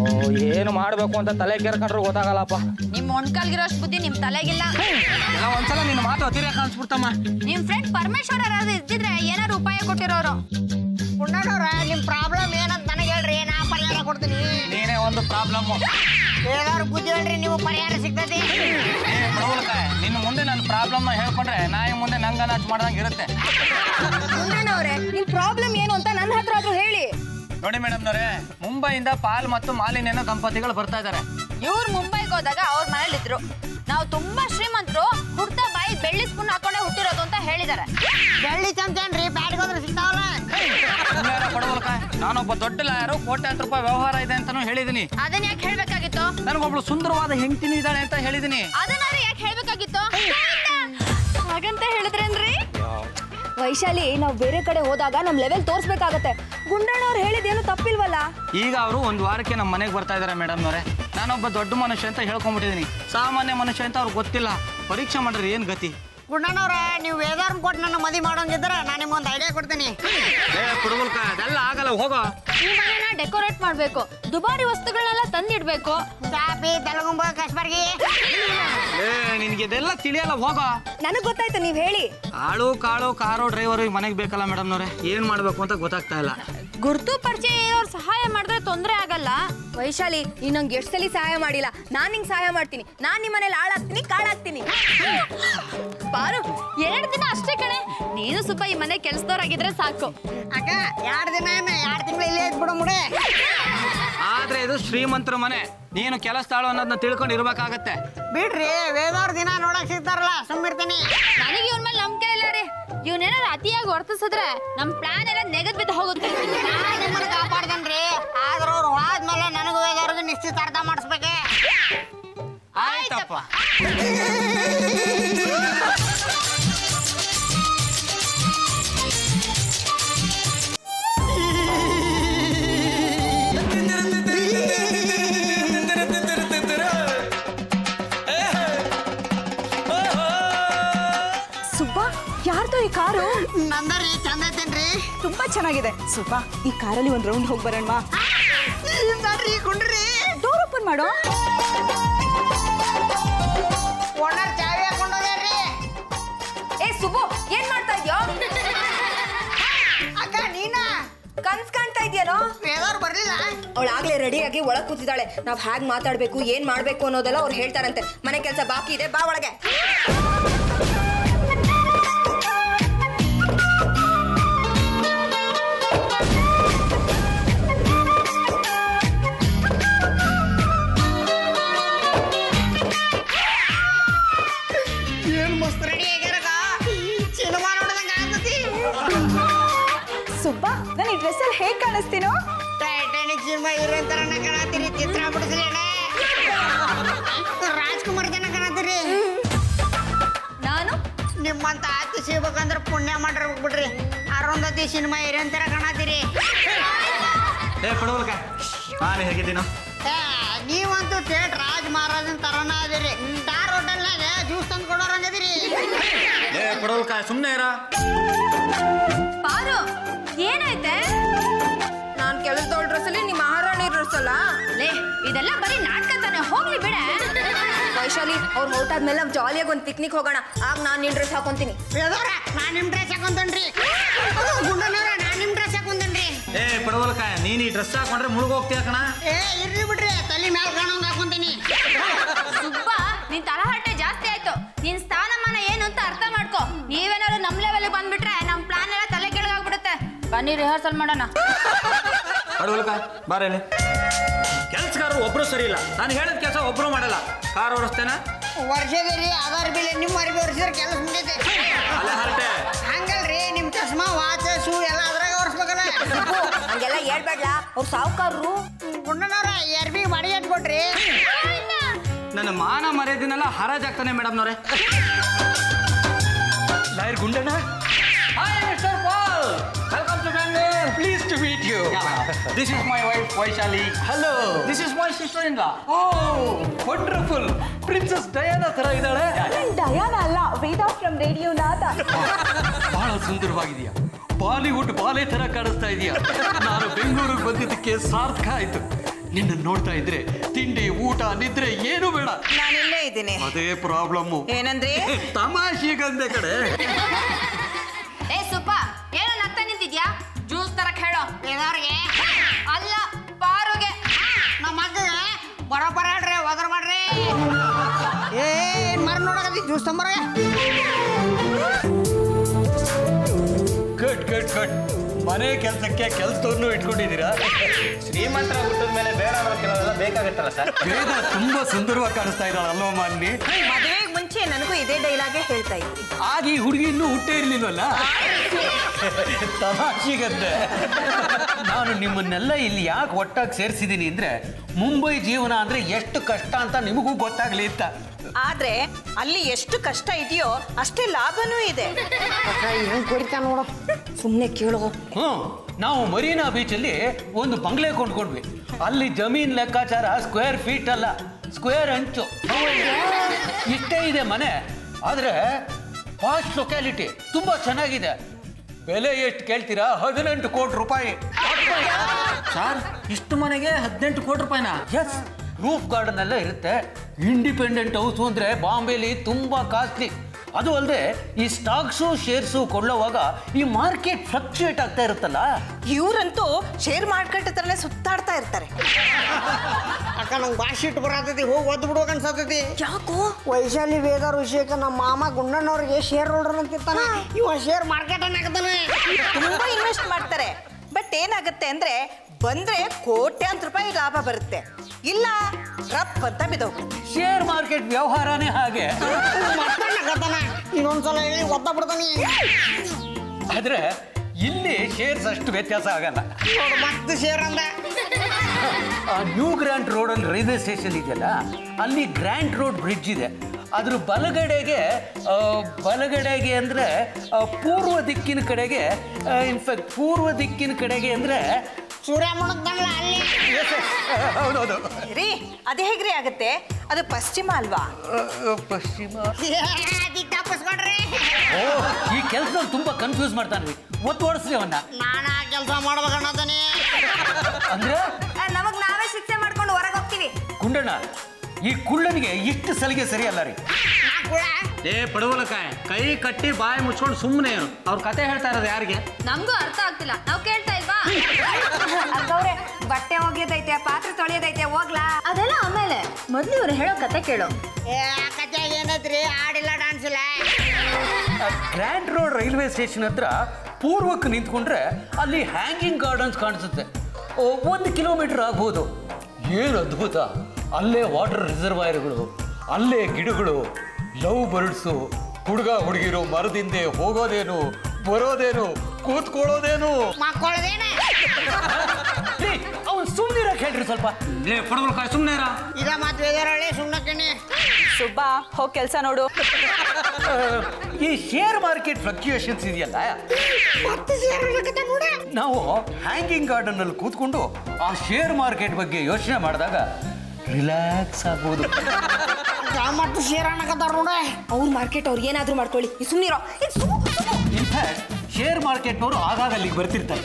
ಏನು ಮಾಡ್ಬೇಕು ಅಂತ ತಲೆ ಕೆರ್ಕೊಂಡ್ರು ಗೊತ್ತಾಗಲ್ಲಪ್ಪ ನಿಮ್ ಮೊಣ್ಕಾಲ್ಗಿರೋಷ್ಟು ಬುದ್ಧಿ ನಿಮ್ ತಲೆಗಿಲ್ಲ ಎಲ್ಲ ಒಂದ್ಸಲ ನಿನ್ನ ಮಾತು ಅತಿರೇಕ ಅನ್ಸ್ಬಿಡ್ತಮ್ಮ ನಿಮ್ ಫ್ರೆಂಡ್ ಪರಮೇಶ್ವರ ಯಾರಾದ್ರೂ ಇದ್ದಿದ್ರೆ ಏನಾರು ಉಪಾಯ ಕೊಟ್ಟಿರೋರು ಪುಣ್ಣನವ್ರ ನಿಮ್ ಪ್ರಾಬ್ಲಮ್ ಏನಂತ ನನಗೆ ಹೇಳ್ರಿ ನಾ ಪರಿಹಾರ ಕೊಡ್ತೀನಿ ನೀನೇ ಒಂದು ಪ್ರಾಬ್ಲಮ್ ಏನಾದ್ರು ಬುದ್ಧಿ ಹೇಳ್ರಿ ನೀವು ಪರಿಹಾರ ಸಿಗ್ತದೆ ನಿನ್ನ ಮುಂದೆ ನನ್ನ ಪ್ರಾಬ್ಲಮ್ ಹೇಳ್ಕೊಂಡ್ರೆ ನಾಯಿ ಮುಂದೆ ನಂಗ ನಾಚ್ ಮಾಡ್ದಂಗೆ ಇರುತ್ತೆ ಮುಂದಣ್ಣವ್ರೆ ನಿಮ್ ಪ್ರಾಬ್ಲಮ್ ಏನು ಅಂತ ನನ್ನ ಹತ್ರ ಆದ್ರೂ ಹೇಳಿ ನೋಡಿ ಮೇಡಮ್ನವ್ರೆ ಮುಂಬೈಯಿಂದ ಪಾಲ್ ಮತ್ತು ಮಾಲಿನ್ಯನ ದಂಪತಿಗಳು ಬರ್ತಾ ಇದ್ದಾರೆ ಇವ್ರು ಮುಂಬೈಗೆ ಹೋದಾಗ ಅವ್ರ ಮನೇಲಿದ್ರು ನಾವು ತುಂಬಾ ಶ್ರೀಮಂತರು ಹುಡ್ತಾ ಬಾಯಿ ಬೆಳ್ಳಿ ಸ್ಪೂನ್ ಹಾಕೊಂಡೇ ಹುಟ್ಟಿರೋದು ಅಂತ ಹೇಳಿದ್ದಾರೆ ಬೆಳ್ಳಿ ಚಮಚೇನ್ರಿ ಬ್ಯಾಟ್ಗೆ ಹೋದ್ರೆ ಸಿಗ್ತಾವಲ್ಲ ಕೊಡವಲ್ಕ ನಾನೊಬ್ಬ ದೊಡ್ಡ ಲಾಯರು ಕೋಟ್ಯಾಂತರ ರೂಪಾಯಿ ವ್ಯವಹಾರ ಇದೆ ಅಂತಾನು ಹೇಳಿದೀನಿ ಅದನ್ನ ಯಾಕೆ ಹೇಳ್ಬೇಕಾಗಿತ್ತು ನನಗೊಬ್ಳು ಸುಂದರವಾದ ಹೆಂಡತಿನೂ ಇದ್ದಾಳೆ ಅಂತ ಹೇಳಿದೀನಿ ಅದನ್ನಾರು ಯಾಕೆ ಹೇಳ್ಬೇಕಾಗಿತ್ತು ಹಾಗಂತ ಹೇಳಿದ್ರೇನ್ರಿ ವೈಶಾಲಿ ನಾವು ಬೇರೆ ಕಡೆ ಹೋದಾಗ ನಮ್ ಲೆವೆಲ್ ತೋರ್ಸ್ಬೇಕಾಗತ್ತೆ ಗುಂಡಣ್ಣವ್ರು ಹೇಳಿದೇನು ತಪ್ಪಿಲ್ವಲ್ಲ ಈಗ ಅವರು ಒಂದು ವಾರಕ್ಕೆ ನಮ್ಮ ಮನೆಗೆ ಬರ್ತಾ ಇದ್ದಾರೆ ಮೇಡಮ್ನವ್ರೆ ನಾನೊಬ್ಬ ದೊಡ್ಡ ಮನುಷ್ಯ ಅಂತ ಹೇಳ್ಕೊಂಡ್ಬಿಟ್ಟಿದ್ದೀನಿ ಸಾಮಾನ್ಯ ಮನುಷ್ಯ ಅಂತ ಅವ್ರಿಗೆ ಗೊತ್ತಿಲ್ಲ ಪರೀಕ್ಷೆ ಮಾಡ್ರಿ ಏನು ಗತಿ ಗುಂಡನವ್ರ ನೀವು ವೇದಾರ್ನ ಕೊಟ್ಟು ನನ್ನ ಮದಿ ಮಾಡೋಂಗಿದ್ರ ನಾನು ನಿಮ್ಗೊಂದು ಐಡಿಯಾ ಕೊಡ್ತೀನಿ ಏ ಕುಡುಗುಲ್ಕ ಅದೆಲ್ಲ ಆಗಲ್ಲ ಹೋಗೋ ಈ ಮನೆನ ಡೆಕೋರೇಟ್ ಮಾಡ್ಬೇಕು ದುಬಾರಿ ವಸ್ತುಗಳನ್ನೆಲ್ಲ ತಂದಿಡ್ಬೇಕು ಚಾಪಿ ತೆಲಗುಂಬ ಕಸ್ಬರ್ಗಿ ಏ ನಿನ್ಗೆ ಇದೆಲ್ಲ ತಿಳಿಯಲ್ಲ ಹೋಗೋ ನನಗ್ ಗೊತ್ತಾಯ್ತು ನೀವ್ ಹೇಳಿ ಆಳು ಕಾಳು ಕಾರು ಡ್ರೈವರು ಮನೆಗೆ ಬೇಕಲ್ಲ ಮೇಡಮ್ನವ್ರೆ ಏನು ಮಾಡಬೇಕು ಅಂತ ಗೊತ್ತಾಗ್ತಾ ಇಲ್ಲ ಗುರ್ತು ಪರಿಚಯ ಇರೋರು ಸಹಾಯ ಮಾಡಿದ್ರೆ ತೊಂದರೆ ಆಗಲ್ಲ ವೈಶಾಲಿ ನೀನ್ ನಂಗೆ ಎಷ್ಟು ಸಲ ಸಹಾಯ ಮಾಡಿಲ್ಲ ನಾನ್ ನಿಂಗೆ ಸಹಾಯ ಮಾಡ್ತೀನಿ ನಾನ್ ನಿಮ್ಮ ಮನೇಲಿ ಹಾಳಾಗ್ತೀನಿ ಕಾಳಾಗ್ತೀನಿ ಬಾರು ಎರಡು ದಿನ ಅಷ್ಟೇ ಕಣೆ ನೀನು ಸ್ವಲ್ಪ ಈ ಮನೆ ಕೆಲ್ಸದವ್ರಾಗಿದ್ರೆ ಸಾಕು ಅಕ್ಕ ಎರಡು ದಿನ ಏನ ಎರಡು ತಿಂಗಳು ಇಲ್ಲೇ ಇದ್ಬಿಡು ಮುಡೆ ಆದ್ರೆ ಇದು ಶ್ರೀಮಂತರ ಮನೆ ನೀನು ಕೆಲಸದಾಳು ಅನ್ನೋದನ್ನ ತಿಳ್ಕೊಂಡು ಇರ್ಬೇಕಾಗತ್ತೆ ಬಿಡ್ರಿ ವೇದವ್ರ ದಿನ ನೋಡಕ್ ಸಿಗ್ತಾರಲ್ಲ ಸುಮ್ಮಿರ್ತೀನಿ ನನಗೆ ಇವನ್ ಮೇಲೆ ನಂಬಿಕೆ ಇಲ್ಲ ರೀ ಇವನೇನಾದ್ರು ಅತಿಯಾಗಿ ವರ್ತಿಸಿದ್ರೆ ನಮ್ ಪ್ಲಾನ್ ಎಲ್ಲ ನೆಗದ್ ಬಿದ್ದು ಹೋಗುತ್ತೆ ನಾನ್ ನಿಮ್ಮನ್ನ ಕಾಪಾಡ್ತೇನ್ರಿ ಆದ್ರ ಅವ್ರು ಹೋದ್ಮೇಲೆ ನನಗೂ ವೇದವ್ರಿಗೆ ನಿಶ್ಚಿತಾರ್ಥ ಮಾಡಿಸ್ಬೇಕೆ ಆಯ್ತಪ್ಪ ಸುಬ್ಬ ಯಾರ್ದು ಈ ಕಾರು ನಂದರಿ ಚಂದ ಐತೇನ್ರಿ ತುಂಬಾ ಚೆನ್ನಾಗಿದೆ ಸುಬ್ಬ ಈ ಕಾರಲ್ಲಿ ಒಂದ್ ರೌಂಡ್ ಹೋಗಿ ಬರೋಣ ನೋಡ್ರಿ ಕುಂಡ್ರಿ ಡೋರ್ ಓಪನ್ ಮಾಡೋ ಓನರ್ ಚಾವಿ ಹಾಕೊಂಡೋಗ್ಯಾರ್ರಿ ಏ ಸುಬ್ಬು ಏನ್ ಮಾಡ್ತಾ ಇದ್ಯೋ ಅಕ್ಕ ನೀನಾ ಕನ್ಸ್ ಕಾಣ್ತಾ ಇದೆಯೇನೋ ವೇದವ್ರು ಬರ್ಲಿಲ್ಲ ಅವಳಾಗ್ಲೇ ರೆಡಿಯಾಗಿ ಒಳಗ್ ಕೂತಿದ್ದಾಳೆ ನಾವ್ ಹ್ಯಾಗ್ ಮಾತಾಡ್ಬೇಕು ಏನ್ ಮಾಡ್ಬೇಕು ಅನ್ನೋದೆಲ್ಲ ಅವ್ರು ಹೇಳ್ತಾರಂತೆ ಮನೆ ಕೆಲಸ ಬಾಕಿ ಇದೆ ಬಾ ಒಳಗೆ ಏನ್ ಮಸ್ತ್ ರೆಡಿ ಆಗ್ಯಾರಕ್ಕ ಸಿನಿಮಾ ನೋಡ್ದಂಗ ಆಗ್ತತಿ ಸುಬ್ಬ ನಾನು ಈ ಡ್ರೆಸ್ ಅಲ್ಲಿ ಹೇಗ್ ಕಾಣಿಸ್ತೀನೋ ಟೈಟಾನಿಕ್ ಸಿನಿಮಾ ಹೀರೋಯಿನ್ ತರನ ಕಾಣತ್ತೀರಿ ಚಿತ್ರ ಬಿಡಿಸ್ರಿ ಅಣ್ಣ ರಾಜ್ಕುಮಾರ್ ಜನ ಕಾಣತ್ತೀರಿ ನಾನು ನಿಮ್ಮಂತ ಆತಿ ಸಿಗ್ಬೇಕಂದ್ರ ಪುಣ್ಯ ಮಾಡ್ರಿ ಹೋಗ್ಬಿಡ್ರಿ ಅರುಂಧತಿ ಸಿನಿಮಾ ಹೀರೋಯಿನ್ ತರ ಕಾಣತ್ತೀರಿ ಏ ಪಡುವಲ್ಕ ನಾನು ಹೇಗಿದ್ದೀನೋ ಏ, ನೀವಂತೂ ಥೇಟ್ ರಾಜ್ ಮಹಾರಾಜನ್ ತರನ ಅದಿರಿ ಸ್ಟಾರ್ ಹೋಟೆಲ್ನಾಗ ಜ್ಯೂಸ್ ತಂದು ಕೊಡೋರಂಗದಿರಿ ಏ ಪಡುವಲ್ಕ ಸುಮ್ಮನೆ ಇರ ಪಾರು ಏನಾಯ್ತೆ ನಾನ್ ಕೆಲಸದವಳ ಡ್ರೆಸ್ ಅಲ್ಲಿ ನಿಮ್ಮ ಮಹಾರಾಣಿ ಡ್ರೆಸ್ ಅಲ್ಲ ಲೇ ಇದೆಲ್ಲ ಬರೀ ನಾಟಕ ತಾನೆ ಹೋಗ್ಲಿ ಬಿಡೆ ವೈಶಾಲಿ ಅವ್ರು ಹೊರಟಾದ್ಮೇಲೆ ನಾವು ಜಾಲಿಯಾಗಿ ಒಂದು ಪಿಕ್ನಿಕ್ ಹೋಗೋಣ ಆಗ ನಾನು ನಿನ್ ಡ್ರೆಸ್ ಹಾಕೊಂತೀನಿ ಬೇದವ್ರ ನಾನ್ ನಿಮ್ ಡ್ರೆಸ್ ಹಾಕೊಂತನ್ರಿ ಗುಂಡನವ್ರ ನಾನ್ ನಿಮ್ ಡ್ರೆಸ್ ಹಾಕೊಂತನ್ರಿ ಏ ಪಡುವಲ್ಕ ನೀನು ಈ ಡ್ರೆಸ್ ಹಾಕೊಂಡ್ರೆ ಮುಳುಗೋಗ್ತೀಯ ಕಣ ಏ ಇರ್ಲಿ ಬಿಡ್ರಿ ತಲೆ ಮ್ಯಾಲ ಕಾಣೋಂಗ್ ಹಾಕೊಂತೀನಿ ಸುಬ್ಬ ನಿನ್ ತಲಹಟ್ಟೆ ಜಾಸ್ತಿ ಆಯ್ತು ನಿನ್ ಸ್ಥಾನಮಾನ ಏನು ಅಂತ ಅರ್ಥ ಮಾಡ್ಕೋ ನೀವೇನಾದ್ರು ನಮ್ ಲೆವೆಲ್ ಬಂದ್ಬಿಟ್ರೆ ನಮ್ ಪ್ಲಾನ್ ಎಲ್ಲ ತಲೆ ಕೆಳಗಾಗ್ಬಿಡುತ್ತೆ ಬನ್ನಿ ರಿಹರ್ಸಲ್ ಮಾಡೋಣ ಪಡುವಲ್ಕ ಬಾರೇಲಿ ಕೆಲ್ಸಗಾರರು ಒಬ್ರು ಸರಿ ಇಲ್ಲ ನಾನು ಹೇಳಿದ ಕೆಲಸ ಒಬ್ರು ಮಾಡಲ್ಲ ಕಾರ್ ಓಡಿಸ್ತೇನ ವರ್ಷದಲ್ಲಿ ಆಧಾರ್ ಬಿಲ್ ನಿಮ್ಮ ಅರ್ಬಿ ವರ್ಷದ್ರೆ ಕೆಲಸ ಮುಗಿತೈತೆ ಅಲ್ಲೇ ಹರಟೆ ಹಂಗಲ್ರಿ ನಿಮ್ ಚಶ್ಮಾ ವಾಚ್ ಶೂ ಎಲ್ಲ ಅದ್ರಾಗ ಒರ್ಸ್ಬೇಕಲ್ಲ ಹಂಗೆಲ್ಲ ಹೇಳ್ಬೇಡ್ಲ ಅವ್ರು ಸಾವುಕಾರರು ಗುಂಡನವ್ರ ಎರ್ಬಿ ಬಾಡಿ ಎಟ್ ಕೊಟ್ರಿ ನನ್ನ ಮಾನ ಮರ್ಯಾದಿನೆಲ್ಲ ಹರಾಜಾಗ್ತಾನೆ ಮೇಡಮ್ನವ್ರೆ lawyer Gundanna hi mister Paul welcome to Bangalore please to meet you this is my wife Vaishali hello this is my sister in law oh wonderful princess Diana ತರ ಇದ್ದಾಳೆ ಡಯಾನ ಅಲ್ಲ ವೇದ ಫ್ರಮ್ ರೇಡಿಯೋ ನಾಥ ಬಹಳ ಸುಂದರವಾಗಿದೆಯಾ ಬಾಲಿವುಡ್ ಬಾಲೆ ತರ ಕಾಣಿಸ್ತಾ ಇದೆಯಾ ನಾನು ಬೆಂಗಳೂರಿಗೆ ಬಂದಿದ್ದಕ್ಕೆ ಸಾರ್ಥಕ ಆಯ್ತು ನಿನ್ನ ನೋಡ್ತಾ ಇದ್ರೆ ತಿಂಡಿ ಊಟ ನಿದ್ರೆ ಏನು ಬೇಡ ನಾನಿಲ್ಲೇ ಇದ್ದೀನಿ ಅದೇ ಪ್ರಾಬ್ಲಮ್ಮು ಏನಂದ್ರಿ ತಮಾಷೆಗಂದೆ ಕಡೆ ಏ ಸುಪ್ಪ ಏನೋ ನಗ್ತಾ ನಿಂತಿದ್ಯಾ ಜ್ಯೂಸ್ ತರಕ್ ಹೇಳೋ ಬೇದವ್ರಿಗೆ ಅಲ್ಲ ಪಾರುಗೆ ನಮ್ಮ ಅಕ್ಕಗೆ ಬರೋಬ್ಬರ ಹೇಳ್ರಿ ಒದರ್ ಮಾಡ್ರಿ ಏನ್ ಮರ ನೋಡಕತ್ತಿ ಜ್ಯೂಸ್ ತಂಬರ ಗುಡ್ ಗುಡ್ ಗುಡ್ ಮನೆ ಕೆಲಸಕ್ಕೆ ಕೆಲಸದವ್ರನ್ನೂ ಇಟ್ಕೊಂಡಿದ್ದೀರಾ ಶ್ರೀಮಂತರ ಹುಟ್ಟಿದ ಮೇಲೆ ಬೇಡ ಅನ್ನೋ ಕೆಲವೆಲ್ಲ ಬೇಕಾಗುತ್ತಲ್ಲ ಸರ್ ವೇದ ತುಂಬಾ ಸುಂದರವಾಗಿ ಕಾಣಿಸ್ತಾ ಇದ್ದಾಳೆ ಅಲ್ವಾ ಮಾನ್ನಿ ಮದುವೆಗೆ ಮುಂಚೆ ನನಗೂ ಇದೇ ಡೈಲಾಗೇ ಹೇಳ್ತಾ ಇದ್ರಿ ಆಗ ಈ ಹುಡುಗಿ ಇನ್ನೂ ಹುಟ್ಟೇ ಇರ್ಲಿಲ್ವಲ್ಲ ತಮಾಷೆಗಂದೆ ನಾನು ನಿಮ್ಮನ್ನೆಲ್ಲ ಇಲ್ಲಿ ಯಾಕೆ ಒಟ್ಟಾಗಿ ಸೇರಿಸಿದ್ದೀನಿ ಅಂದ್ರೆ ಮುಂಬೈ ಜೀವನ ಅಂದ್ರೆ ಎಷ್ಟು ಕಷ್ಟ ಅಂತ ನಿಮಗೂ ಗೊತ್ತಾಗ್ಲಿ ಅಂತ ಆದ್ರೆ ಅಲ್ಲಿ ಎಷ್ಟು ಕಷ್ಟ ಇದೆಯೋ ಅಷ್ಟೇ ಲಾಭನೂ ಇದೆ ಹೆಂಗ್ ಕುರಿತಾ ನೋಡು ಸುಮ್ನೆ ಕೇಳೋ ಹ್ಮ್ ನಾವು ಮರೀನಾ ಬೀಚಲ್ಲಿ ಒಂದು ಬಂಗ್ಲೆ ಕೊಂಡ್ಕೊಂಡ್ವಿ ಅಲ್ಲಿ ಜಮೀನ್ ಲೆಕ್ಕಾಚಾರ ಸ್ಕ್ವೇರ್ ಫೀಟ್ ಅಲ್ಲ ಸ್ಕ್ವೇರ್ ಅಂಚು ಇಷ್ಟೇ ಇದೆ ಮನೆ ಆದ್ರೆ ಫಾಸ್ಟ್ ಲೊಕ್ಯಾಲಿಟಿ ತುಂಬಾ ಚೆನ್ನಾಗಿದೆ ಬೆಲೆ ಎಷ್ಟು ಕೇಳ್ತೀರಾ ಹದಿನೆಂಟು ಕೋಟಿ ರೂಪಾಯಿ ಸರ್ ಇಷ್ಟು ಮನೆಗೆ ಹದಿನೆಂಟು ಕೋಟಿ ರೂಪಾಯಿನಾ ಎಸ್ ರೂಫ್ ಗಾರ್ಡನ್ ಎಲ್ಲ ಇರುತ್ತೆ ಇಂಡಿಪೆಂಡೆಂಟ್ ಹೌಸ್ ಅಂದ್ರೆ ಬಾಂಬೆಲಿ ತುಂಬಾ ಕಾಸ್ಟ್ಲಿ ಅದು ಅಲ್ಲದೆ ಈ ಸ್ಟಾಕ್ಸು ಶೇರ್ಸು ಕೊಳ್ಳೋವಾಗ ಈ ಮಾರ್ಕೆಟ್ ಫ್ಲಕ್ಚುಯೇಟ್ ಆಗ್ತಾ ಇರುತ್ತಲ್ಲ ಇವ್ರಂತೂ ಶೇರ್ ಮಾರ್ಕೆಟ್ ಹತ್ರನೇ ಸುತ್ತಾಡ್ತಾ ಇರ್ತಾರೆ ಅಕ್ಕ ನಂಗೆ ಭಾಷೆ ಇಟ್ಟು ಬರತೈತಿ ಹೋಗಿ ಒದ್ದು ಬಿಡ್ಬೇಕು ಅನ್ಸತೈತಿ ಯಾಕೋ ವೈಶಾಲಿ ವೇದಾರ ವಿಷಯಕ್ಕೆ ನಮ್ಮ ಮಾಮ ಗುಂಡಣ್ಣವ್ರಿಗೆ ಶೇರ್ ಹೋಲ್ಡರ್ ಅಂತಿರ್ತಾನ ಇವ ಶೇರ್ ಮಾರ್ಕೆಟ್ ಅನ್ನಕತ್ತಾನೆ ತುಂಬಾ ಇನ್ವೆಸ್ಟ್ ಮಾಡ್ತಾರೆ ಬಟ್ ಏನಾಗುತ್ತೆ ಅಂದ್ರೆ ಬಂದ್ರೆ ಕೋಟ್ಯಾಂತರ ರೂಪಾಯಿ ಲಾಭ ಬರುತ್ತೆ ಇಲ್ಲ ರಪ್ ಅಂತ ಬಿದ್ದೋಗುತ್ತೆ ಶೇರ್ ಮಾರ್ಕೆಟ್ ವ್ಯವಹಾರನೇ ಹಾಗೆ ಮಾತಾಡಕತ್ತಾನ ಇನ್ನೊಂದ್ಸಲ ಹೇಳಿ ಒದ್ದ ಬಿಡ್ತಾನೆ ಆದ್ರೆ ಇಲ್ಲಿ ಶೇರ್ಸ್ ಅಷ್ಟು ವ್ಯತ್ಯಾಸ ಆಗಲ್ಲ ನೋಡು ಮತ್ತೆ ಶೇರ್ ಅಂದ ಆ ನ್ಯೂ ಗ್ರ್ಯಾಂಡ್ ರೋಡಲ್ಲಿ ರೈಲ್ವೆ ಸ್ಟೇಷನ್ ಇದೆಯಲ್ಲ ಅಲ್ಲಿ ಗ್ರ್ಯಾಂಡ್ ರೋಡ್ ಬ್ರಿಡ್ಜ್ ಇದೆ ಅದ್ರ ಬಲಗಡೆಗೆ ಆ, ಬಲಗಡೆಗೆ ಅಂದರೆ ಪೂರ್ವ ದಿಕ್ಕಿನ ಕಡೆಗೆ ಇನ್ಫ್ಯಾಕ್ಟ್ ಪೂರ್ವ ದಿಕ್ಕಿನ ಕಡೆಗೆ ಅಂದರೆ ಸೂರ್ಯ ಮುಣಗ್ದಲ್ಲ ಅಲ್ಲಿ ಹೌದೌದು ರೀ ಅದೇ ಹೇಗ್ರಿ ಆಗತ್ತೆ ಅದು ಪಶ್ಚಿಮ ಅಲ್ವಾ ಪಶ್ಚಿಮ ಅದಕ್ಕೆ ತಪ್ಪಿಸ್ಕೊಡ್ರಿ ಓ ಈ ಕೆಲಸದಲ್ಲಿ ತುಂಬ ಕನ್ಫ್ಯೂಸ್ ಮಾಡ್ತಾನೆ ಒತ್ತು ಓಡಿಸ್ರಿ ಅವನ್ನ ನಾನ ಕೆಲಸ ಮಾಡ್ಬೇಕನ್ನತಾನೆ ಅಂದ್ರೆ ನಮಗ್ ನಾವೇ ಶಿಕ್ಷೆ ಮಾಡ್ಕೊಂಡು ಹೊರಗೆ ಹೋಗ್ತೀವಿ ಗುಂಡಣ್ಣ ಈ ಕುಳ್ಳನಿಗೆ ಇಷ್ಟು ಸಲಿಗೆ ಸರಿ ಅಲ್ಲ ರೀ ಏ ಪಡವಲಕಾಯಿ ಕೈ ಕಟ್ಟಿ ಬಾಯಿ ಮುಚ್ಕೊಂಡು ಸುಮ್ಮನೆ ಇರು ಅವ್ರ ಕತೆ ಹೇಳ್ತಾ ಇರೋದು ಯಾರಿಗೆ ನಮ್ಗೂ ಅರ್ಥ ಆಗ್ತಿಲ್ಲ ನಾವ್ ಕೇಳ್ತಾ ಇಲ್ವಾ ಅಕ್ಕವ್ರೆ ಬಟ್ಟೆ ಒಗೆಯೋದೈತೆ ಪಾತ್ರೆ ತೊಳೆಯೋದೈತೆ ಹೋಗ್ಲಾ ಅದೆಲ್ಲ ಆಮೇಲೆ ಮೊದ್ಲು ಇವ್ರು ಹೇಳೋ ಕತೆ ಕೇಳು ಏ ಕತ್ಯಾಗ ಏನೈತ್ರಿ ಆಡಿಲ್ಲ ಡಾನ್ಸ್ ಇಲ್ಲ ಗ್ರ್ಯಾಂಡ್ ರೋಡ್ ರೈಲ್ವೆ ಸ್ಟೇಷನ್ ಹತ್ರ ಪೂರ್ವಕ್ಕೆ ನಿಂತ್ಕೊಂಡ್ರೆ ಅಲ್ಲಿ ಹ್ಯಾಂಗಿಂಗ್ ಗಾರ್ಡನ್ಸ್ ಕಾಣಿಸುತ್ತೆ ಒಂದು ಕಿಲೋಮೀಟರ್ ಆಗ್ಬೋದು ಏನು ಅದ್ಭುತ ಅಲ್ಲೇ ವಾಟರ್ ರಿಸರ್ವಾಯರ್ಗಳು ಅಲ್ಲೇ ಗಿಡಗಳು ಲವ್ ಬರ್ಡ್ಸು ಹುಡುಗ ಹುಡುಗಿರು ಮರದಿಂದೆ ಹೋಗೋದೇನು ಬರೋದೇನು ಕೂತ್ಕೊಳ್ಳೋದೇನು ಮಕ್ಕಳದೇನೆ ಅವ್ನು ಸುಮ್ಮನಿರಕ್ಕೆ ಹೇಳ್ರಿ ಸ್ವಲ್ಪ ಏ ಪಡವಲಕಾಯಿ ಸುಮ್ಮನೆ ಇರ ಇದ ಮಾತು ವೇದಾರಳ್ಳಿ ಸುಣ್ಣಕ್ಕೇನೆ ಸುಬ್ಬ ಹೋಗಿ ಕೆಲಸ ನೋಡು ಆ, ಈ ಶೇರ್ ಮಾರ್ಕೆಟ್ ಫ್ಲಕ್ಚುಯೇಷನ್ಸ್ ಇದೆಯಲ್ಲ ಮತ್ತೆ ಶೇರ್ ಅನ್ನಕತ್ತ ನೋಡ ನಾವು ಹ್ಯಾಂಗಿಂಗ್ ಗಾರ್ಡನ್ ಅಲ್ಲಿ ಕೂತ್ಕೊಂಡು ಆ ಶೇರ್ ಮಾರ್ಕೆಟ್ ಬಗ್ಗೆ ಯೋಚನೆ ಮಾಡಿದಾಗ ರಿಲ್ಯಾಕ್ಸ್ ಆಗ್ಬೋದು ಮತ್ತೆ ಶೇರ್ ಅನ್ನಕತ್ತಾರ ನೋಡ ಅವ್ರ ಮಾರ್ಕೆಟ್ ಅವ್ರು ಏನಾದ್ರೂ ಮಾಡ್ಕೊಳ್ಳಿ ಈ ಸುಮ್ನಿರೋ ಏ, ಸುಮ್- ಸುಮ್. ಇನ್ಫ್ಯಾಕ್ಟ್ ಶೇರ್ ಮಾರ್ಕೆಟ್ನವರು ಆಗಾಗ ಅಲ್ಲಿಗೆ ಬರ್ತಿರ್ತಾರೆ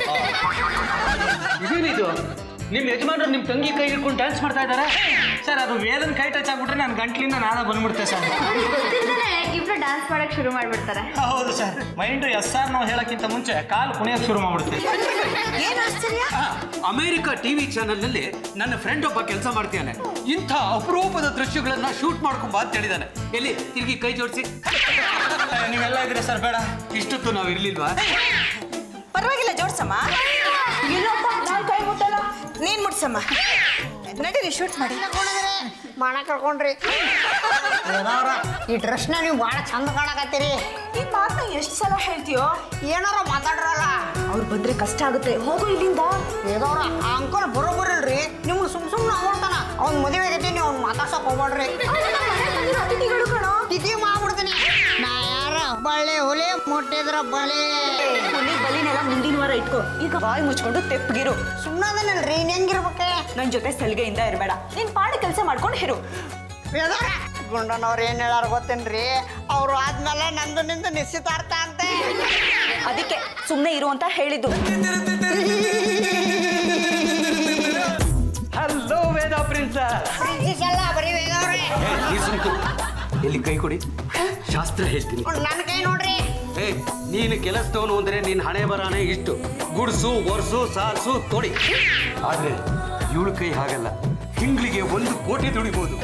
ಇದೇನಿದು ನಿಮ್ಮ ಯಜಮಾನರು ನಿಮ್ಮ ತಂಗಿ ಕೈ ಹಿಡ್ಕೊಂಡು ಡ್ಯಾನ್ಸ್ ಮಾಡ್ತಾ ಇದ್ದಾರೆ ಸರ್ ಅದು ವೇದನ್ ಕೈ ಟಚ್ ಆಗ್ಬಿಟ್ರೆ ನನ್ನ ಗಂಟ್ಲಿಂದ ನಾನೇ ಬಂದ್ಬಿಡ್ತೆ ಸರ್ ಇಬ್ರು ಡ್ಯಾನ್ಸ್ ಮಾಡಕ್ ಶುರು ಮಾಡ್ಬಿಡ್ತಾರೆ ಹೌದು ಸರ್ ಮೈಂಡ್ ಎಸ್ ಆರ್ ನಾವು ಹೇಳಕ್ಕಿಂತ ಮುಂಚೆ ಕಾಲು ಕುಣಿಯೋಕೆ ಶುರು ಮಾಡ್ಬಿಡುತ್ತೆ ಏನ್ ಆಶ್ಚರ್ಯ ಅಮೆರಿಕ ಟಿವಿ ಚಾನೆಲ್ನಲ್ಲಿ ನನ್ನ ಫ್ರೆಂಡ್ ಒಬ್ಬ ಕೆಲಸ ಮಾಡ್ತಾನೆ ಇಂಥ ಅಪರೂಪದ ದೃಶ್ಯಗಳನ್ನ ಶೂಟ್ ಮಾಡ್ಕೊಂಬ ಅಂತ ಹೇಳಿದಾನೆ ಎಲ್ಲಿ ತಿರುಗಿ ಕೈ ಜೋಡಿಸಿ ನೀವೆಲ್ಲ ಇದ್ರೆ ಸರ್ ಬೇಡ ಇಷ್ಟೊತ್ತು ನಾವು ಇರ್ಲಿಲ್ವಾ ಪರವಾಗಿಲ್ಲ ಜೋಡ್ಸಮ್ಮ ಇಲ್ಲಪ್ಪ ನಾನು ಕೈ ಮುಟ್ಟಲ್ಲ ನೀನ್ ಮುಟ್ಸಮ್ಮ ನಡೀರಿ ಶೂಟ್ ಮಾಡಿ ಮಾಡ ಕರ್ಕೊಂಡ್ರಿ ವೇದಾವ್ರ ಈ ಡ್ರೆಸ್ನ ನೀವು ಭಾಳ ಚಂದ ಕಾಣಕತ್ತೀರಿ ಈ ಮಾತನ್ನ ಎಷ್ಟು ಸಲ ಹೇಳ್ತೀಯೋ ಏನಾರ ಮಾತಾಡ್ರಲ್ಲ ಅವ್ರು ಬಂದ್ರೆ ಕಷ್ಟ ಆಗುತ್ತೆ ಹೋಗು ಇಲ್ಲಿಂದ ವೇದವ್ರ ಆ ಅಂಕಲ್ ಬರೋಬರಿಲ್ರಿ ನಿಮ್ಗೆ ಸುಮ್ ಸುಮ್ಮನೆ ನೋಡ್ತಾನ ಅವ್ನ ಮದುವೆ ಆಗೈತಿ ನೀವು ಅವ್ನ ಮಾತಾಡ್ಸಕ್ ಹೋಗ್ಬೇಡ್ರಿ ಅತಿಥಿಗಳು ಕಣೋ ತಿಥಿ ಮಾಡ್ಬಿಡ್ತೀನಿ ನಾ ಯಾರ ಬಳ್ಳಿ ಹುಲಿ ಮುಟ್ಟಿದ್ರ ಬಲಿ ಹುಲಿ ಬಲಿನೆಲ್ಲ ಮುಂದಿನ ವಾರ ಇಟ್ಕೋ ಈಗ ಬಾಯಿ ಮುಚ್ಕೊಂಡು ತೆಪ್ಪಗಿರು ಸುಮ್ಮನದನಲ್ರಿ ಇನ್ ಹೆಂಗಿರ್ಬೇಕೆ ನನ್ ಜೊತೆ ಸಲಿಗೆಯಿಂದ ಇರಬೇಡ ನೀನ್ ಪಾಡಿ ಕೆಲಸ ಮಾಡ್ಕೊಂಡು ಇರು ವೇದವ್ರ ಗುಂಡನವ್ರು ಏನ್ ಹೇಳಾರ ಗೊತ್ತೇನ್ರಿ ಅವ್ರು ಆದ್ಮೇಲೆ ನಂದು ನಿಂದು ನಿಶ್ಚಿತಾರ್ಥ ಅಂತೆ ಅದಕ್ಕೆ ಸುಮ್ನೆ ಇರು ಅಂತ ಹೇಳಿದ್ದು ಹಲೋ ಪ್ರಿನ್ಸಸ್ ಪ್ರಿನ್ಸಸ್ ಅಲ್ಲ ಬರೀ ವೇದ ಅವ್ರೆ ಈ ಸುಮ್ಕು ಎಲ್ಲಿ ಕೈ ಕೊಡಿ ಶಾಸ್ತ್ರ ಹೇಳ್ತೀನಿ ನನ್ನ ಕೈ ನೋಡ್ರಿ ಏ ನೀನು ಕೆಲಸದವನು ಅಂದ್ರೆ ನಿನ್ನ ಹಣೆ ಬರಾನೆ ಇಷ್ಟು ಗುಡ್ಸು ಒರ್ಸು ಸಾರ್ಸು ತೊಡಿ ಆದ್ರೆ ಇವಳ ಕೈ ಹಾಗಲ್ಲ ತಿಂಗಳಿಗೆ ಒಂದು ಕೋಟಿ ದುಡಿಬಹುದು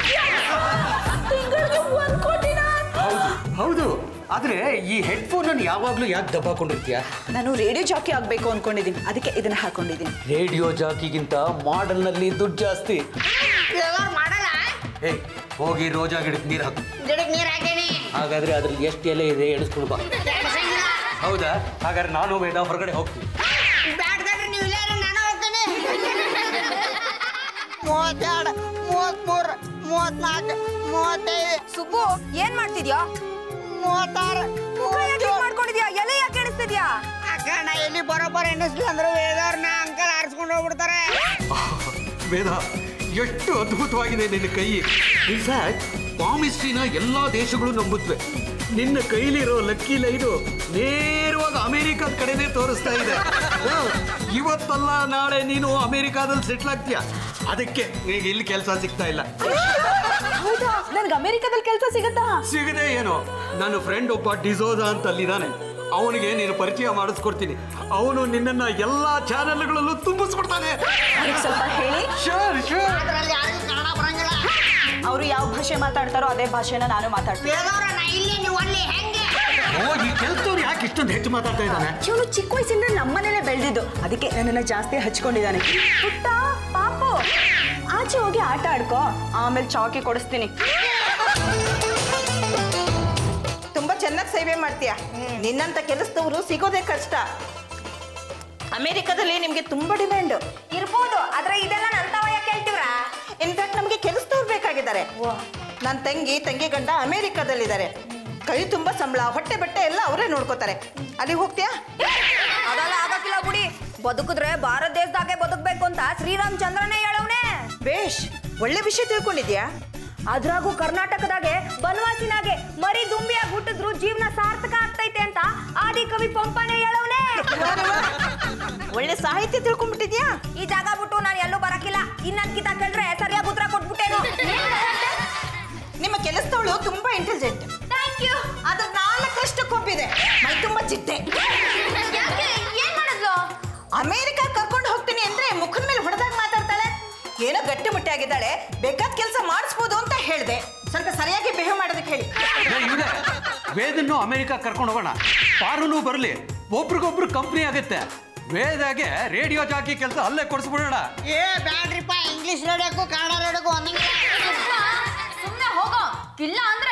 ಹೌದು ಹೌದು ಆದ್ರೆ ಈ ಹೆಡ್ಫೋನ್ ಅನ್ನು ಯಾವಾಗ್ಲೂ ಯಾಕೆ ದಬ್ಬಾಕೊಂಡಿರ್ತೀಯ ನಾನು ರೇಡಿಯೋ ಜಾಕಿ ಆಗ್ಬೇಕು ಅನ್ಕೊಂಡಿದ್ದೀನಿ ಅದಕ್ಕೆ ಇದನ್ನ ಹಾಕೊಂಡಿದ್ದೀನಿ ರೇಡಿಯೋ ಜಾಕಿಗಿಂತ ಮಾಡಲ್ ನಲ್ಲಿ ದುಡ್ಡು ಜಾಸ್ತಿ ವೇದವ್ರು ಮಾಡಲ್ಲ ಏ ಹೋಗಿ ರೋಜಾ ಗಿಡಕ್ಕೆ ನೀರು ಹಾಕು ಗಿಡಕ್ಕೆ ನೀರು ಹಾಕೇನಿ ಹಾಗಾದ್ರೆ ಅದ್ರಲ್ಲಿ ಎಷ್ಟು ಎಲೆ ಇದೆ ಎಣಿಸ್ಕೊಂಡು ಬಾ ಎಡ್ಸಂಗಿಲ್ಲ. ಹೌದಾ ಹಾಗಾದ್ರೆ ನಾನು ವೇದ ಹೊರಗಡೆ ಹೋಗ್ತೀನಿ ಬ್ಯಾಡ್ ಕಣ್ರಿ ನೀವು ಇಲ್ಲೇ ಇರಿ, ನಾನು ಹೋಗ್ತೀನಿ ಮೂವತ್ತೆರಡು ಮೂವತ್ಮೂರು ಮೂವತ್ನಾಲ್ಕು ಮೂವತ್ತೈದು ಸುಬ್ಬು ಏನ್ ಮಾಡ್ತಿದ್ಯಾ ಮೂವತ್ತಾರು ಮುಖ ಯಾಕೆ ಹೀಗ್ ಮಾಡ್ಕೊಂಡಿದ್ಯಾ ಎಲೆ ಯಾಕೆ ಎಣಿಸ್ತಿದ್ಯಾ ಅಕ್ಕ ನಾ ಎಲ್ಲಿ ಬರೋಬ್ಬರ ಎನ್ನಿಸ್ಲಿಲ್ಲ ಅಂದ್ರೆ ವೇದವ್ರನ್ನ ಅಂಕಲ್ ಆರಿಸ್ಕೊಂಡು ಹೋಗ್ಬಿಡ್ತಾರೆ ವೇದ ಎಷ್ಟು ಅದ್ಭುತವಾಗಿದೆ ನಿನ್ನ ಕೈ ಇನ್ಫ್ಯಾಕ್ಟ್ ಪಾಮಿಸ್ಟ್ರಿನ ಎಲ್ಲಾ ದೇಶಗಳು ನಂಬುತ್ತವೆ ನಿನ್ನ ಕೈಲಿರೋ ಲಕ್ಕಿ ಲೈನು ನೇರವಾಗಿ ಅಮೆರಿಕದ ಕಡೆನೇ ತೋರಿಸ್ತಾ ಇದೆ ಹ, ಇವತ್ತಲ್ಲ ನಾಳೆ ನೀನು ಅಮೆರಿಕಾದಲ್ಲಿ ಸೆಟ್ಲ್ ಆಗ್ತೀಯ ಅದಕ್ಕೆ ನಿನಗೆ ಇಲ್ಲಿ ಕೆಲಸ ಸಿಗ್ತಾ ಇಲ್ಲ ಹೌದಾ ನನ್ಗೆ ಅಮೆರಿಕದಲ್ಲಿ ಕೆಲಸ ಸಿಗತ್ತಾ ಸಿಗದೆ ಏನು ನನ್ನ ಫ್ರೆಂಡ್ ಒಬ್ಬ ಡಿಸೋಜಾ ಅಂತ ಅಲ್ಲಿದ್ದಾನೆ ಅವನಿಗೆ ನೀನು ಪರಿಚಯ ಮಾಡಿಸ್ಕೊಡ್ತೀನಿ ಅವನು ನಿನ್ನನ್ನ ಎಲ್ಲಾ ಚಾನೆಲ್ಗಳಲ್ಲೂ ತುಂಬಿಸ್ಬಿಡ್ತಾನೆ ಅವ್ರಿಗೆ ಸ್ವಲ್ಪ ಹೇಳಿ ಶೋರ್ ಶೋರ್ ಅದ್ರಲ್ಲಿ ಯಾರಿಗೂ ಕನ್ನಡ ಬರಂಗಿಲ್ಲ ಅವರು ಯಾವ ಭಾಷೆ ಮಾತಾಡ್ತಾರೋ ಅದೇ ಭಾಷೆನ ನಾನು ಮಾತಾಡ್ತೀನಿ ವೇದವ್ರ ನಾ ಇಲ್ಲಿ ನೀವು ಅಲ್ಲಿ ಹೆಂಗೆ ಓ ಈ ಕೆಲಸದವ್ರು ಯಾಕೆ ಇಷ್ಟೊಂದು ಹೆಚ್ಚು ಮಾತಾಡ್ತಾ ಇದ್ದಾನೆ ಇವನು ಚಿಕ್ಕ ವಯಸ್ಸಿಂದ ನಮ್ಮನೇಲೆ ಬೆಳೆದಿದ್ದು ಅದಕ್ಕೆ ನನ್ನನ್ನ ಜಾಸ್ತಿ ಹಚ್ಕೊಂಡಿದ್ದಾನೆ ಪುಟ್ಟ ಪಾಪು ಆಚೆ ಹೋಗಿ ಆಟ ಆಡ್ಕೋ ಆಮೇಲೆ ಚಾಕಿ ಕೊಡಿಸ್ತೀನಿ ತುಂಬಾ ಚೆನ್ನಾಗಿ ಸೇವೆ ಮಾಡ್ತೀಯ ನಿನ್ನಂತ ಕೆಲಸದವರು ಸಿಗೋದೇ ಕಷ್ಟ ಅಮೆರಿಕದಲ್ಲಿ ನಿಮ್ಗೆ ತುಂಬಾ ಡಿಮ್ಯಾಂಡ್ ಇರ್ಬೋದು ಆದ್ರೆ ಇದೆಲ್ಲ ನಂತವ ಯಾಕೆ ಹೇಳ್ತೀವ್ರಾ ಇನ್ಫ್ಯಾಕ್ಟ್ ನಮಗೆ ಕೆಲಸದವ್ರು ಬೇಕಾಗಿದ್ದಾರೆ ನನ್ನ ತಂಗಿ ತಂಗಿ ಗಂಡ ಅಮೆರಿಕದಲ್ಲಿದ್ದಾರೆ ಕೈ ತುಂಬಾ ಸಂಬಳ ಹೊಟ್ಟೆ ಬಟ್ಟೆ ಎಲ್ಲ ಅವರೇ ನೋಡ್ಕೋತಾರೆ ಅಲ್ಲಿಗೆ ಹೋಗ್ತೀಯಾ ಅದೆಲ್ಲ ಆಗಕ್ಕಿಲ್ಲ ಬಿಡಿ ಬದುಕಿದ್ರೆ ಭಾರತ ದೇಶದಾಗೆ ಬದುಕ್ಬೇಕು ಅಂತ ಶ್ರೀರಾಮಚಂದ್ರನೇ ಹೇಳವ್ನೆ ಬೇಷ್ ಒಳ್ಳೆ ವಿಷಯ ತಿಳ್ಕೊಂಡಿದ್ಯಾ ಅದ್ರಾಗೂ ಕರ್ನಾಟಕದಾಗೆ ಬನವಾಸಿನಾಗೆ ಮರಿ ದುಂಬಿಯಾಗಿ ಹುಟ್ಟಿದ್ರು ಜೀವನ ಸಾರ್ಥಕ ಆಗ್ತೈತೆ ಅಂತ ಆದಿ ಕವಿ ಪಂಪನೇ ಹೇಳವ್ನೆ ಒಳ್ಳೆ ಸಾಹಿತ್ಯ ತಿಳ್ಕೊಂಡ್ಬಿಟ್ಟಿದ್ಯಾ ಈ ಜಾಗ ಬಿಟ್ಟು ನಾನು ಎಲ್ಲೂ ಬರಕಿಲ್ಲ ಇನ್ನನ್ಕಿತ ಕೇಳಿದ್ರೆ ಸರಿಯಾಗಿ ಉತ್ತರ ಕೊಟ್ಬಿಟ್ಟೇನು ನಿಮ್ಮ ಕೆಲಸದವಳು ತುಂಬಾ ಇಂಟೆಲಿಜೆಂಟ್ ಥ್ಯಾಂಕ್ ಯು ಅದ್ರ ನಾಲ್ಕಷ್ಟು ಕೊಬ್ಬಿದೆ ಮೈ ತುಂಬಾ ಚಿಟ್ಟೆ ಯಾಕೆ ಏನ್ ಮಾಡಿದ್ಲು ಅಮೇರಿಕಾ ಕರ್ಕೊಂಡು ಹೋಗ್ತೀನಿ ಅಂದ್ರೆ ಮುಖದ ಮೇಲೆ ಹೊಡೆದಾಗ ಮಾತಾಡ್ತಾಳೆ ಏನೋ ಗಟ್ಟಿ ಮುಟ್ಟಿಯಾಗಿದ್ದಾಳೆ ಬೇಕಾದ ಕೆಲಸ ಮಾಡಿಸ್ಬೋದು ಅಂತ ಹೇಳ್ದೆ ಸ್ವಲ್ಪ ಸರಿಯಾಗಿ ಬಿಹೇವ್ ಮಾಡೋದಕ್ಕೆ ಹೇಳಿ ಇದೆ ವೇದನ್ನು ಅಮೆರಿಕ ಕರ್ಕೊಂಡು ಹೋಗೋಣ ಪಾರುನು ಬರಲಿ ಒಬ್ರಿಗೊಬ್ರು ಕಂಪ್ನಿ ಆಗುತ್ತೆ ವೇದಾಗೆ ರೇಡಿಯೋ ಜಾಕಿ ಕೆಲಸ ಅಲ್ಲೇ ಕೊಡಿಸ್ಬಿಡೋಣ ಏ ಬ್ಯಾಡ್ರಿಪ್ಪ ಇಂಗ್ಲಿಷ್ ರೇಡಿಯೋಕ್ಕೂ ಕನ್ನಡ ರೇಡಿಯೋಕ್ಕೂ ಒಂದಂಗಿಲ್ಲ ಸುಮ್ಮನೆ ಹೋಗೋ ಇಲ್ಲ ಅಂದ್ರೆ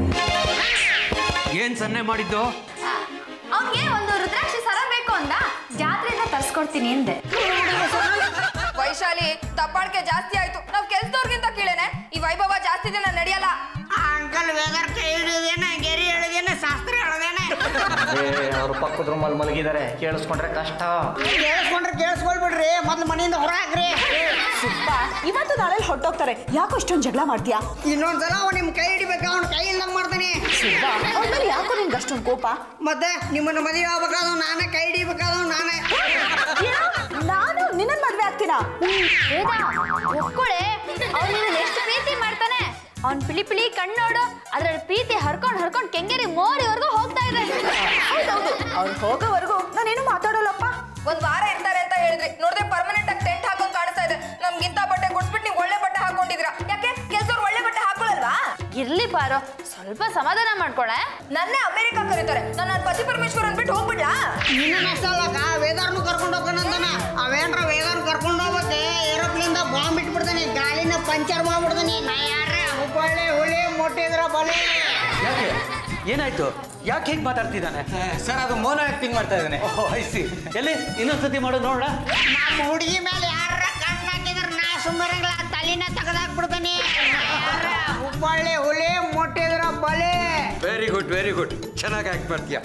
ಏನ್ ಸನ್ನೆ ಮಾಡಿದ್ದು ಅವ್ನಿಗೆ ಒಂದು ರುದ್ರಾಕ್ಷಿ ಸರ ಬೇಕು ಅಂದ ಜಾತ್ರೆಯಿಂದ ತರ್ಸ್ಕೊಡ್ತೀನಿ ಎಂದೆ ವೈಶಾಲಿ ತಪ್ಪಾಳಿಕೆ ಜಾಸ್ತಿ ಆಯ್ತು ನಾವ್ ಕೆಲ್ಸದವ್ರಿಗಿಂತ ಕೀಳೇನೆ ಈ ವೈಭವ ಜಾಸ್ತಿ ದಿನ ನಡೆಯಲ್ಲ ಆ ಅಂಕಲ್ ವೇದರ್ ಕೈ ಹಿಡಿದೇನೆ ಗೆರಿ ಹೇಳಿದೇನೆ ಶಾಸ್ತ್ರ ಹೇಳದೇನೆ ಅವ್ರು ಪಕ್ಕದ ರೂಮಲ್ಲಿ ಮಲಗಿದ್ದಾರೆ ಕೇಳಿಸ್ಕೊಂಡ್ರೆ ಕಷ್ಟ ಕೇಳಿಸ್ಕೊಂಡ್ರೆ ಕೇಳಿಸ್ಕೊಳ್ಬಿಡ್ರಿ ಮೊದ್ಲು ಮನೆಯಿಂದ ಹೊರ ಹಾಕ್ರಿ ಸುಬ್ಬ ಇವತ್ತು ನಾಳೆ ಹೊಟ್ಟೋಗ್ತಾರೆ ಯಾಕೋ ಅಷ್ಟೊಂದು ಜಗಳ ಮಾಡ್ತೀಯಾ ಇನ್ನೊಂದ್ಸಲ ಅವ್ನು ನಿಮ್ ಕೈ ಹಿಡಿಬೇಕು ಅವ್ನ ಕೈ ಇಲ್ದಂಗ್ ಮಾಡ್ತಾನೆ ಸುಬ್ಬ ಅವ್ರ ಮೇಲೆ ಯಾಕೋ ನಿನ್ಗೆ ಅಷ್ಟೊಂದು ಕೋಪ ಮತ್ತೆ ನಿಮ್ಮನ್ನ ಮದುವೆ ಆಗ್ಬೇಕಾದ್ರು ನಾನೇ ಕೈ ಹಿಡಿಬೇಕಾದ್ರು ನಾನೇ ಏನು? ನಾನು ನಿನ್ನ ಮದ್ವೆ ಆಗ್ತೀನಾ ಒಕ್ಕುಳೆ ಅವ್ನು ನಿನ್ನ ಎಷ್ಟು ಪ್ರೀತಿ ಮಾಡ್ತಾನೆ ಅವ್ನ್ ಪಿಳಿ ಪಿಳಿ ಕಣ್ಣೋಡು ಅದ್ರಲ್ಲಿ ಪ್ರೀತಿ ಹರ್ಕೊಂಡ್ ಹರ್ಕೊಂಡ್ ಕೆಂಗೇರಿ ಮೋರಿವರೆಗೂ ಹೋಗ್ತಾ ಇದೆ ಹೌದೌದು ಅವ್ರು ಹೋಗೋವರೆಗೂ ನಾನೇನು ಮಾತಾಡೋಲ್ಲಪ್ಪ ಒಂದ್ ವಾರ ಇರ್ತಾರೆ ಅಂತ ಹೇಳಿದ್ರಿ ನೋಡಿದ್ರೆ ಪರ್ಮನೆಂಟ್ ಆಗಿ ಟೆಂಟ್ ಹಾಕೊಂಡ್ ಕಾಣಿಸ್ತಾ ಇದೆ ನಮ್ಗಿಂತ ಬಟ್ಟೆ ಕೊಡ್ಸ್ಬಿಟ್ಟು ನೀವು ಒಳ್ಳೆ ಬಟ್ಟೆ ಹಾಕೊಂಡಿದ್ದೀರಾ ಯಾಕೆ ಕೆಲ್ಸವ್ರು ಒಳ್ಳೆ ಬಟ್ಟೆ ಹಾಕೊಳ್ಳಲ್ವಾ ಇರ್ಲಿ ಪಾರು ಸ್ವಲ್ಪ ಸಮಾಧಾನ ಮಾಡ್ಕೊಳೆ ನನ್ನೇ ಅಮೆರಿಕ ಕರೀತಾರೆ ನಾನು ನನ್ನ ಪತಿ ಪರಮೇಶ್ವರ್ ಅಂದ್ಬಿಟ್ಟು ಹೋಗ್ಬಿಡ್ಲಾ ನಿನ್ನ ಅಷ್ಟಲ್ಲಕ್ಕ ವೇದಾರ್ನು ಕರ್ಕೊಂಡು ಹೋಗೋಣಂತಾನ ಅವೇನ್ರ ವೇದಾರ್ನು ಕರ್ಕೊಂಡು ಹೋಗ್ಬೇಕೆ ಏರೋಪ್ಲೇನ್ ಬಾಂಬ್ ಇಟ್ಬಿಡ್ತಾನೆ ಗಾಳಿನ ಪಂಚರ್ ಮಾಡ್ಬಿಡ್ತಾನೆ ನಾ ಯಾರೇ ಹುಬ್ಬಳ್ಳಿ ಹುಳಿ ಮುಟ್ಟಿದ್ರ ಬಲೆ ಯಾಕೆ ಏನಾಯ್ತು ಯಾಕೆ ಹೇಗೆ ಮಾತಾಡ್ತಿದ್ದಾನೆ ಸರ್ ಅದು ಮೋನೋ ಆಕ್ಟಿಂಗ್ ಮಾಡ್ತಾ ಇದ್ದಾನೆ ಓಹ್ ಐಸಿ ಎಲ್ಲಿ ಇನ್ನೊಂದ್ಸತಿ ಮಾಡು ನೋಡ ನಮ್ಮ ಹುಡುಗಿ ಮೇಲೆ ಯಾರ ಕಣ್ಣು ಹಾಕಿದ್ರ ನಾ ಸುಮ್ಮರಂಗಿಲ್ಲ ತಲೆನ ತೆಗೆದಾಕ್ಬಿಡ್ತಾನೆ ಯಾರ ಹುಬ್ಬಳ್ಳಿ ಹುಲಿ ಮುಟ್ಟಿದ್ರ ಬಲೆ ವೆರಿ ಗುಡ್ ವೆರಿ ಗುಡ್ ಚೆನ್ನಾಗಿ ಆಕ್ಟ್ ಮಾಡ್ತೀಯ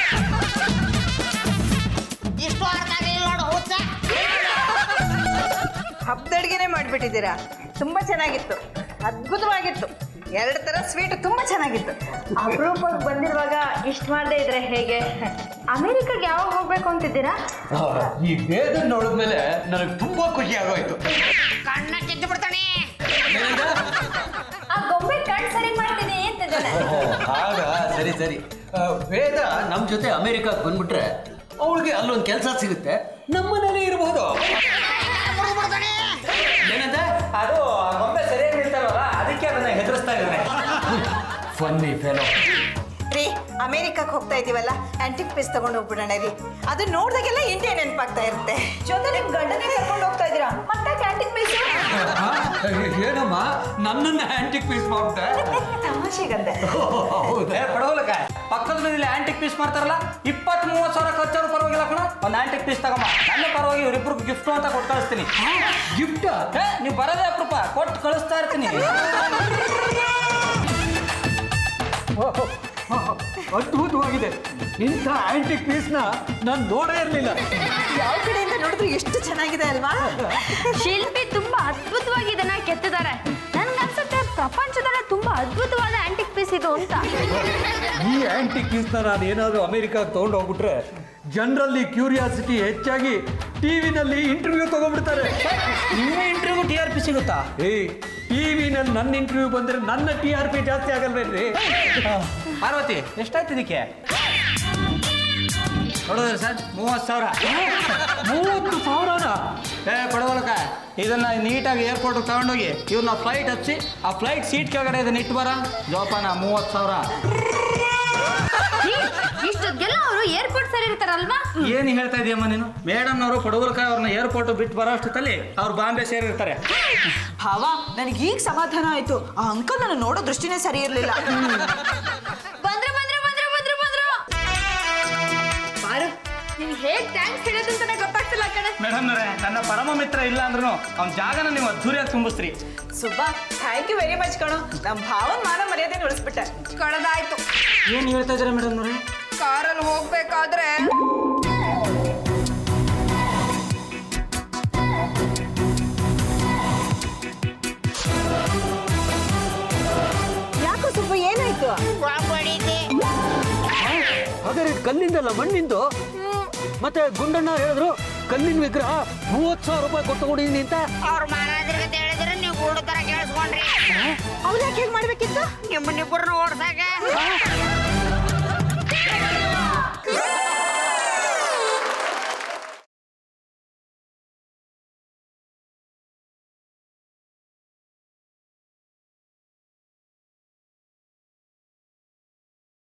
ಇಷ್ಟು ಅರ್ಥ ಆಗಿಲ್ಲ ನೋಡು ಹುಚ್ಚ ಹಬ್ಬದಡ್ಗೆನೆ ಮಾಡಿಬಿಟ್ಟಿದ್ದೀರಾ ತುಂಬಾ ಚೆನ್ನಾಗಿತ್ತು ಅದ್ಭುತವಾಗಿತ್ತು ಎರಡು ತರ ಸ್ವೀಟ್ ತುಂಬಾ ಚೆನ್ನಾಗಿತ್ತು ಅಪರೂಪಕ್ಕೆ ಬಂದಿರುವಾಗ ಇಷ್ಟ ಮಾಡದೆ ಇದ್ರೆ ಹೇಗೆ ಅಮೆರಿಕಾಗೆ ಯಾವಾಗ ಹೋಗ್ಬೇಕು ಅಂತಿದ್ದೀರಾ ಈ ವೇದ ನೋಡಿದ್ಮೇಲೆ ನನಗೆ ತುಂಬಾ ಖುಷಿ ಆಗೋಯ್ತು ಕಣ್ಣ ಕಿತ್ತು ಬಿಡ್ತಾನೆ ಸರಿ ಆ, ವೇದ ನಮ್ಮ ಜೊತೆ ಅಮೆರಿಕಕ್ಕೆ ಬಂದ್ಬಿಟ್ರೆ ಅವಳಿಗೆ ಅಲ್ಲೊಂದು ಕೆಲಸ ಸಿಗುತ್ತೆ ನಮ್ಮನೇಲಿ ಇರಬಹುದು ಏನಂತ ಅದು ಆ ಗೊಂಬೆ ಸರಿಯಾಗಿ ನಿಲ್ತಾವಲ್ಲ ಅದಕ್ಕೆ ಅದನ್ನ ಹೆದರಿಸ್ತಾ ಇದ್ದಾನೆ ಫನ್ನಿ ಫೆಲೋ ರೀ ಅಮೇರಿಕಕ್ಕೆ ಹೋಗ್ತಾ ಇದೀವಲ್ಲ ಆಂಟಿಕ್ ಪೀಸ್ ತಗೊಂಡು ಹೋಗ್ಬಿಡೋಣ ರೀ ಅದು ನೋಡ್ದಾಗೆಲ್ಲ ಇಂಡಿಯಾ ನೆನಪಾಗ್ತಾ ಇರುತ್ತೆ ಜೊತೆ ನಿಮ್ ಗಂಡನೇ ಕರ್ಕೊಂಡು ಹೋಗ್ತಾ ಇದ್ದೀರಾ ಮತ್ತೆ ಕ್ಯಾಂಟೀನ್ ಪೀಸ್ ಏನಮ್ಮ ನನ್ನನ್ನ ಆಂಟಿಕ್ ಪೀಸ್ ಮಾಡ್ಬಿಟ್ಟೆ ತಮಾಷೆಗಂದೆ ಏ ಪಡವಲಕ ಪಕ್ಕದ ಮನೇಲಿ ಆಂಟಿಕ್ ಪೀಸ್ ಮಾಡ್ತಾರಲ್ಲ ಇಪ್ಪತ್ತ್ ಮೂವತ್ತು ಸಾವಿರ ಖರ್ಚಾದ್ರು ಪರವಾಗಿಲ್ಲ ಕಣ ಒಂದು ಆಂಟಿಕ್ ಪೀಸ್ ತಗೊಂಬ ನನ್ನ ಪರವಾಗಿ ಇವ್ರಿಬ್ರಿಗೆ ಗಿಫ್ಟ್ ಅಂತ ಕೊಟ್ಟು ಕಳಿಸ್ತೀನಿ ಗಿಫ್ಟ್ ಏ ನೀವು ಬರೋದೇ ಅಪರೂಪ ಕೊಟ್ಟು ಕಳಿಸ್ತಾ ಇರ್ತೀನಿ ಅದ್ಭುತವಾಗಿದೆ ಇಂಥ ಆಂಟಿಕ್ ಪೀಸ್ನ ನಾನು ನೋಡೇ ಇರಲಿಲ್ಲ ಯಾವ ಕಡೆಯಿಂದ ನೋಡಿದ್ರು ಎಷ್ಟು ಚೆನ್ನಾಗಿದೆ ಅಲ್ವಾ ಶಿಲ್ಪಿ ತುಂಬಾ ಅದ್ಭುತವಾಗಿ ಇದನ್ನ ಕೆತ್ತಿದ್ದಾರೆ ನನ್ಗನ್ಸುತ್ತೆ ಪ್ರಪಂಚದಲ್ಲೇ ತುಂಬಾ ಅದ್ಭುತವಾದ ಆಂಟಿಕ್ ಪೀಸ್ ಇದು ಅಂತ ಈ ಆಂಟಿಕ್ ಪೀಸ್ನ ನಾನು ಏನಾದರೂ ಅಮೆರಿಕಾಗೆ ತೊಗೊಂಡು ಹೋಗ್ಬಿಟ್ರೆ ಜನರಲ್ಲಿ ಕ್ಯೂರಿಯಾಸಿಟಿ ಹೆಚ್ಚಾಗಿ ಟಿವಿನಲ್ಲಿ ಇಂಟರ್ವ್ಯೂ ತಗೊಂಡ್ಬಿಡ್ತಾರೆ ನಿಮ್ಮ ಇಂಟರ್ವ್ಯೂ ಟಿ ಆರ್ ಪಿ ಸಿಗುತ್ತಾ ಏಯ್ ಟಿವಿನಲ್ಲಿ ನನ್ನ ಇಂಟರ್ವ್ಯೂ ಬಂದರೆ ನನ್ನ ಟಿ ಆರ್ ಪಿ ಜಾಸ್ತಿ ಆಗಲ್ವೇನ್ರಿ ಪಾರ್ವತಿ ಎಷ್ಟಾಯ್ತು ಇದಕ್ಕೆ ನೋಡಿದ್ರೆ ಸರ್ ಮೂವತ್ತು ಸಾವಿರ ಮೂವತ್ತು ಸಾವಿರನ ಏ ಪಡವಲಕ ಇದನ್ನ ನೀಟಾಗಿ ಏರ್ಪೋರ್ಟ್ಗೆ ತಗೊಂಡೋಗಿ ಇವ್ರನ್ನ ಫ್ಲೈಟ್ ಹಚ್ಚಿ ಆ ಫ್ಲೈಟ್ ಸೀಟ್ ಕೆಳಗಡೆ ಇದನ್ನ ಇಟ್ಟು ಬರ ಜೋಪಾನ ಮೂವತ್ತು ಸಾವಿರ ಇಷ್ಟೊತ್ತಿಗೆಲ್ಲ ಅವರು ಏರ್ಪೋರ್ಟ್ ಸರಿ ಇರ್ತಾರಲ್ವಾ ಏನು ಹೇಳ್ತಾ ಇದೀಯಮ್ಮ ನೀನು ಮೇಡಮ್ನವರು ಪಡವಲಕ ಅವ್ರನ್ನ ಏರ್ಪೋರ್ಟ್ ಬಿಟ್ಟು ಬರೋ ಅಷ್ಟೊತ್ತಲ್ಲಿ ಅವ್ರು ಬಾಂಬೆ ಸೇರಿರ್ತಾರೆ ಭಾವ ನನಗೆ ಈಗ ಸಮಾಧಾನ ಆಯ್ತು ಆ ಅಂಕಲ್ ನಾನು ನೋಡೋ ದೃಷ್ಟಿನೇ ಸರಿ ಇರಲಿಲ್ಲ ಬಂದ್ರು ಬಂದ್ರು ಬಂದ್ರು ಬಂದ್ರು ಬಂದ್ರು ಬಾರು ನಿನ್ ಹೇಗ್ ಥ್ಯಾಂಕ್ಸ್ ಹೇಳೋದು ಅಂತಾನೆ ಗೊತ್ತಾಗ್ತಿಲ್ಲ ಕಣೆ ಮೇಡಮ್ನವ್ರೆ ನನ್ನ ಪರಮ ಮಿತ್ರ ಇಲ್ಲ ಅಂದ್ರೂ ಅವ್ನ ಜಾಗನ ನೀವು ಅದ್ದೂರಿಯಾಗಿ ತುಂಬಿಸ್ರಿ Subba thank you very much ಕಣೋ ನಮ್ಮ ಭಾವನ್ ಮಾನ ಮರ್ಯಾದೆ ಉಳಿಸ್ಬಿಟ್ಟೆ ಕಳೆದಾಯ್ತು ಏನು ಹೇಳ್ತಾ ಇದ್ದೀರಾ ಮೇಡಮ್ನವ್ರೆ ಕಾರಲ್ಲಿ ಹೋಗ್ಬೇಕಾದ್ರೆ ಯಾಕೋ ಸುಬ್ಬ ಏನಾಯ್ತು ಹಾಗಾದ್ರೆ ಕಲ್ಲಿಂದಲ್ಲ ಮಣ್ಣಿಂದು ಮತ್ತೆ ಗುಂಡಣ್ಣ ಹೇಳಿದ್ರು ಕಲ್ಲಿನ ವಿಗ್ರಹ ಮೂವತ್ತು ಸಾವಿರ ರೂಪಾಯಿ ಕೊಟ್ಟು ತಗೊಂಡಿದ್ದೀನಿ ಅಂತ ಅವ್ರ ಮಹಾರಾಜರಿಗೆ ಹೇಳಿದ್ರೆ ನೀವು ಗೂಡು ತರ ಕೇಳಿಸ್ಕೊಂಡ್ರಿ ಅವ್ರು ಯಾಕೆ ಹೇಗೆ ಮಾಡ್ಬೇಕಿತ್ತು ನಿಮ್ಮನ್ನಿಬ್ಬರನ್ನ ಓಡ್ಸಾಕ